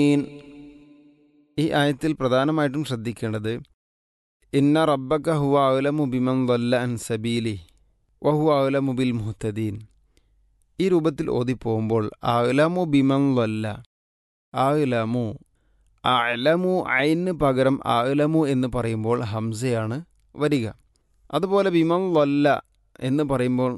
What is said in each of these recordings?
ഈ ആയത്തിൽ പ്രധാനമായിട്ടും ശ്രദ്ധിക്കേണ്ടത് ഇന്ന റബ്ബക ഹുവ ഔലമു ബിമൻ വല്ല അൻ സബീലി വഹു ഔലമു ബിൽ മുഹ്തദീൻ ഈ രൂപത്തിൽ ഓതിപ്പോകുമ്പോൾ ഔലമു ബിമൻ വല്ല ഔലമു അലമു ഐന് പകരം ഔലമു എന്ന് പറയുമ്പോൾ ഹംസയാണ് വരിക അതുപോലെ ബിമൻ വല്ല എന്ന് പറയുമ്പോൾ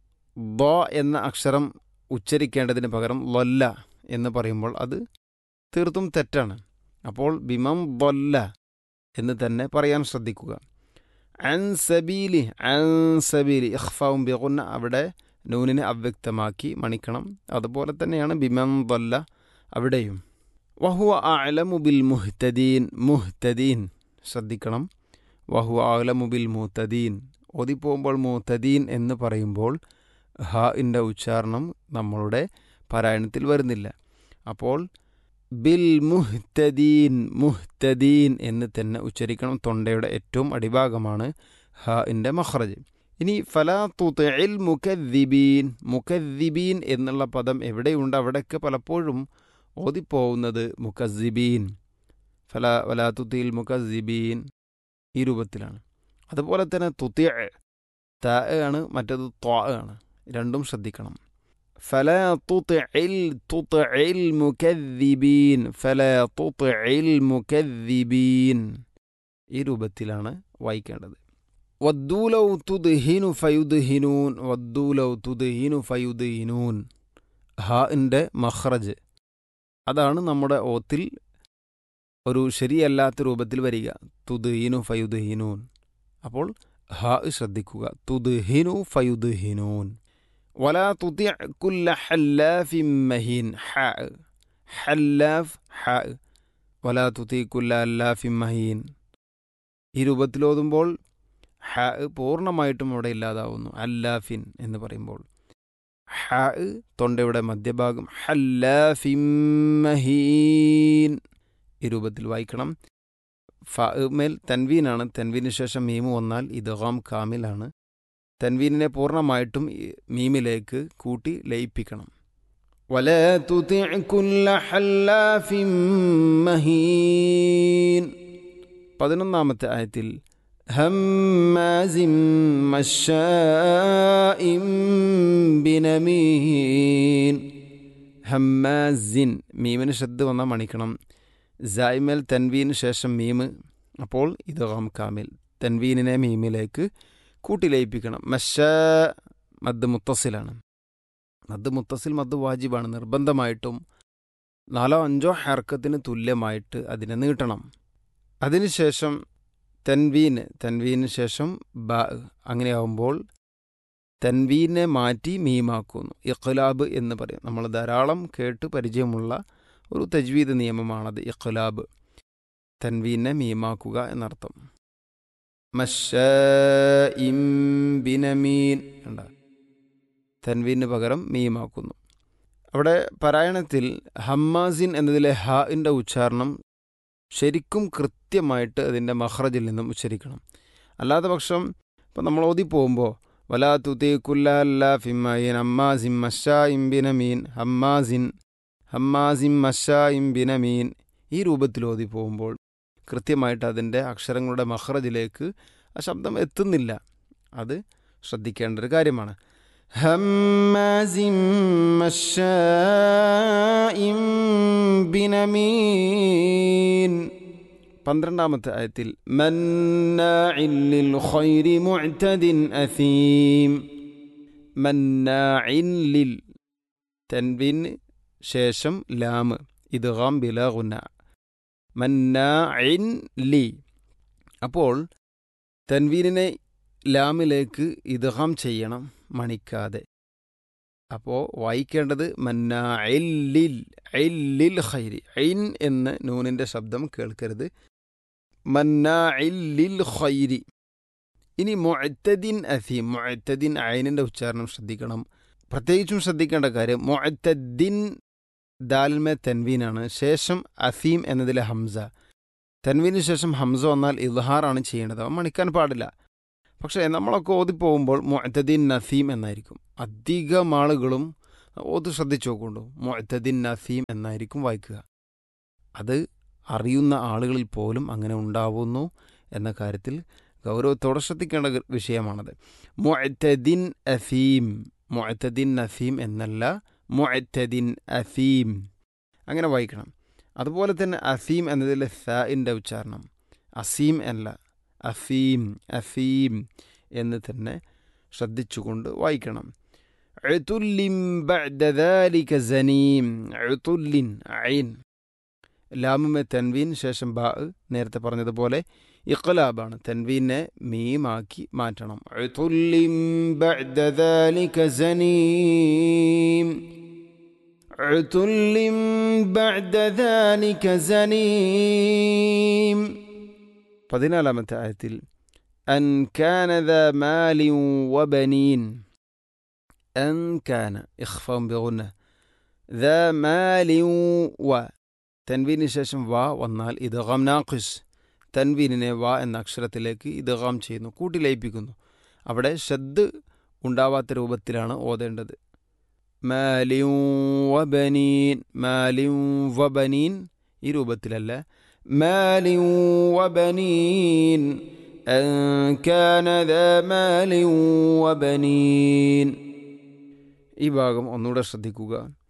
ദ എന്ന അക്ഷരം ഉച്ചരിക്കേണ്ടതിന് പകരം ലൊല്ല എന്ന് പറയുമ്പോൾ അത് തീർത്തും തെറ്റാണ് അപ്പോൾ ബിമം വല്ല എന്ന് തന്നെ പറയാൻ ശ്രദ്ധിക്കുക അൻ സബീലി അൻ സബീലി ഇഖ്ഫാവും ബിഗുന്ന അവിടെ നൂനിനെ അവ്യക്തമാക്കി മണിക്കണം അതുപോലെ തന്നെയാണ് ബിമം വല്ല അവിടെയും വഹുവ അലമു ബിൽ മുഹ്തദീൻ മുഹ്തദീൻ ശ്രദ്ധിക്കണം വഹുവ അലമു ബിൽ മുഹ്തദീൻ ഓതിപ്പോകുമ്പോൾ മുഹ്തദീൻ എന്ന് പറയുമ്പോൾ ഹ ഇൻ്റെ ഉച്ചാരണം നമ്മളുടെ പാരായണത്തിൽ വരുന്നില്ല അപ്പോൾ ബിൽ മുഹ്തദീൻ മുഹ്തദീൻ എന്ന് തന്നെ ഉച്ചരിക്കണം തൊണ്ടയുടെ ഏറ്റവും അടിഭാഗമാണ് ഹ ഇൻ്റെ മഹ്റജ് ഇനി ഫലാ തുതഇൽ മുക്കദ്ദിബീൻ മുക്കദ്ദിബീൻ എന്നുള്ള പദം എവിടെയുണ്ട് അവിടെയൊക്കെ പലപ്പോഴും ഓതിപ്പോകുന്നത് മുക്കസിബീൻ ഫല വലാ തുതിയിൽ മുക്കസിബീൻ ഈ രൂപത്തിലാണ് അതുപോലെ തന്നെ തുതി ത ആണ് മറ്റത് ത്വ ആണ് രണ്ടും ശ്രദ്ധിക്കണം فلا تطع تطع المكذبين فلا تطع المكذبين ഈ രൂപത്തിലാണ് വായിക്കേണ്ടത് വദ്ദൂലൗ തുദ്ഹിനു ഫയുദ്ഹിനൂൻ വദ്ദൂലൗ തുദ്ഹിനു ഫയുദ്ഹിനൂൻ ഹാഇൻ്റെ മഹ്റജ് അതാണ് നമ്മുടെ ഓത്തിൽ ഒരു ശരിയല്ലാത്ത രൂപത്തിൽ വരിക തുദ്ഹിനു ഫയുദ്ഹിനൂൻ അപ്പോൾ ഹാ ശ്രദ്ധിക്കുക തുദ്ഹിനു ഫയുദ്ഹിനൂൻ ولا تطع كل حلاف مهين حاء حلاف حاء ولا تطيع كل حلاف مهين ഈ രൂപത്തിൽ ഓതുമ്പോൾ ഹ പൂർണ്ണമായിട്ടും അവിടെ ഇല്ലാതാവുന്നു അല്ലാഫിൻ എന്ന് പറയുമ്പോൾ ഹ തൊണ്ടയുടെ മധ്യഭാഗം ഹല്ലാഫിൻ മഹീൻ ഈ രൂപത്തിൽ വായിക്കണം ഫ മേൽ തൻവീനാണ് തൻവീന് ശേഷം മീമു വന്നാൽ ഇദ്ഗാം കാമിലാണ് തൻവീനിനെ പൂർണ്ണമായിട്ടും മീമിലേക്ക് കൂട്ടി ലയിപ്പിക്കണം ولا تطع كل حلاف مهين പതിനൊന്നാമത്തെ ആയത്തിൽ ഹമ്മാസിം മശാഇം ബിനമീൻ ഹമ്മാസിൻ മീമിന് ശ്രദ്ധ വന്നാൽ മണിക്കണം ജായ്മൽ തൻവീന് ശേഷം മീമ് അപ്പോൾ ഇത് ഹാം കാമിൽ തൻവീനിനെ മീമിലേക്ക് കൂട്ടിലയിപ്പിക്കണം മഷ മദ് മുത്തസിലാണ് മദ് മുത്തസിൽ മദ് വാജിബാണ് നിർബന്ധമായിട്ടും നാലോ അഞ്ചോ ഹർക്കത്തിന് തുല്യമായിട്ട് അതിനെ നീട്ടണം അതിനുശേഷം തൻവീന് തൻവീന് ശേഷം ബ അങ്ങനെയാവുമ്പോൾ തൻവീനെ മാറ്റി മീമാക്കുന്നു ഇഖ്ലാബ് എന്ന് പറയും നമ്മൾ ധാരാളം കേട്ട് പരിചയമുള്ള ഒരു തജ്വീദ് നിയമമാണത് ഇഖ്ലാബ് തൻവീനെ മീമാക്കുക എന്നർത്ഥം മഷീൻ ബിനമീൻ ഉണ്ട തൻവീന് പകരം മീമാക്കുന്നു അവിടെ പാരായണത്തിൽ ഹമ്മാസിൻ എന്നതിലെ ഹാഇൻ്റെ ഉച്ചാരണം ശരിക്കും കൃത്യമായിട്ട് അതിൻ്റെ മഹ്റജിൽ നിന്നും ഉച്ചരിക്കണം അല്ലാത്ത പക്ഷം ഇപ്പം നമ്മൾ ഓതി പോകുമ്പോൾ വലാ തുതി കുല്ല ഫിമ്മീൻ അമ്മാസിൻ മഷാ ഇംബിനമീൻ ഹമ്മാസിൻ ഹമ്മാസിൻ മഷാ ഇംബിനമീൻ ഈ രൂപത്തിൽ ഓതി പോകുമ്പോൾ കൃത്യമായിട്ട് അതിൻ്റെ അക്ഷരങ്ങളുടെ മഹ്റജിലേക്ക് ആ ശബ്ദം എത്തുന്നില്ല അത് ശ്രദ്ധിക്കേണ്ട ഒരു കാര്യമാണ് ഹമ്മാസിം മശാഇം ബിനമീൻ പന്ത്രണ്ടാമത്തെ ആയത്തിൽ മന്നാഇല്ലിൽ ഖൈരി മുഅ്തദിൻ അസീം മന്നാഇല്ലിൽ തൻവിൻ ശേഷം ലാമ് ഇദ്ഗാം ബിലാ ഗുന മന്നാഇൻ ലി അപ്പോൾ തൻവീനിനെ ലാമിലേക്ക് ഇദ്ഹാം ചെയ്യണം മണിക്കാതെ അപ്പോൾ വായിക്കേണ്ടത് മന്നാഇല്ലിൽ ഐല്ലിൽ ഖൈരി ഐൻ എന്ന് നൂനിൻ്റെ ശബ്ദം കേൾക്കരുത് മന്നാഇല്ലിൽ ഖൈരി ഇനി മൊഅത്തദിൻ അസീം മൊഅത്തദിൻ ഐനിൻ്റെ ഉച്ചാരണം ശ്രദ്ധിക്കണം പ്രത്യേകിച്ചും ശ്രദ്ധിക്കേണ്ട കാര്യം മൊഅത്തദ്ദിൻ ദാൽമെ തൻവീനാണ് ശേഷം അസീം എന്നതിലെ ഹംസ തൻവീന് ശേഷം ഹംസ വന്നാൽ ഇദ്ഹാറാണ് ചെയ്യേണ്ടത് അവൻ മണിക്കാൻ പാടില്ല പക്ഷേ നമ്മളൊക്കെ ഓതിപ്പോകുമ്പോൾ മൊഅത്തദിൻ നസീം എന്നായിരിക്കും അധികം ആളുകളും ഓത് ശ്രദ്ധിച്ചു നോക്കുള്ളൂ മൊഅത്തദിൻ നസീം എന്നായിരിക്കും വായിക്കുക അത് അറിയുന്ന ആളുകളിൽ പോലും അങ്ങനെ ഉണ്ടാവുന്നു എന്ന കാര്യത്തിൽ ഗൗരവത്തോടെ ശ്രദ്ധിക്കേണ്ട ഗ- വിഷയമാണത് മുഅത്തദിൻ അഫീം മുഅത്തദിൻ അഫീം എന്നല്ല മുഅത്തദിൻ അഫീം അങ്ങനെ വായിക്കണം അതുപോലെ തന്നെ അഫീം എന്നതിലെ ഫിൻ്റെ ഉച്ചാരണം അസീം അല്ല അഫീം അഫീം എന്ന് തന്നെ ശ്രദ്ധിച്ചുകൊണ്ട് വായിക്കണം ഉതുല്ലിൻ ബഅദ ذلك സനീം ഉതുല്ലിൻ ഐൻ ലാമുമെ തൻവീൻ ശേഷം ബാ നേരത്തെ പറഞ്ഞതുപോലെ ഇഖ്ലാബാണ് തൻവീനെ മീമാക്കി മാറ്റണം ഉതുല്ലിൻ ബഅദ ذلك സനീം ഉതുല്ലിൻ ബഅദ ذلك സനീം പതിനാലാമത്തെ ആയത്തിൽ അൻ കാന ذا مال وبنين أن كان إخفاء بغنة ذا مال و തൻവീന് ശേഷം വാ വന്നാൽ ഇദ്ഗാം നാഖിസ് തൻവീനിനെ വാ എന്ന അക്ഷരത്തിലേക്ക് ഇദ്ഗാം ചെയ്യുന്നു കൂട്ടി ലയിപ്പിക്കുന്നു അവിടെ ഷദ് ഉണ്ടാവാത്ത രൂപത്തിലാണ് ഓതേണ്ടത് മാലിം വബനീൻ മാലിം വബനീൻ ഈ രൂപത്തിലല്ല മാലിം വബനീൻ أن كان ذا مال وبنين ഈ ഭാഗം ഒന്നുകൂടെ ശ്രദ്ധിക്കുക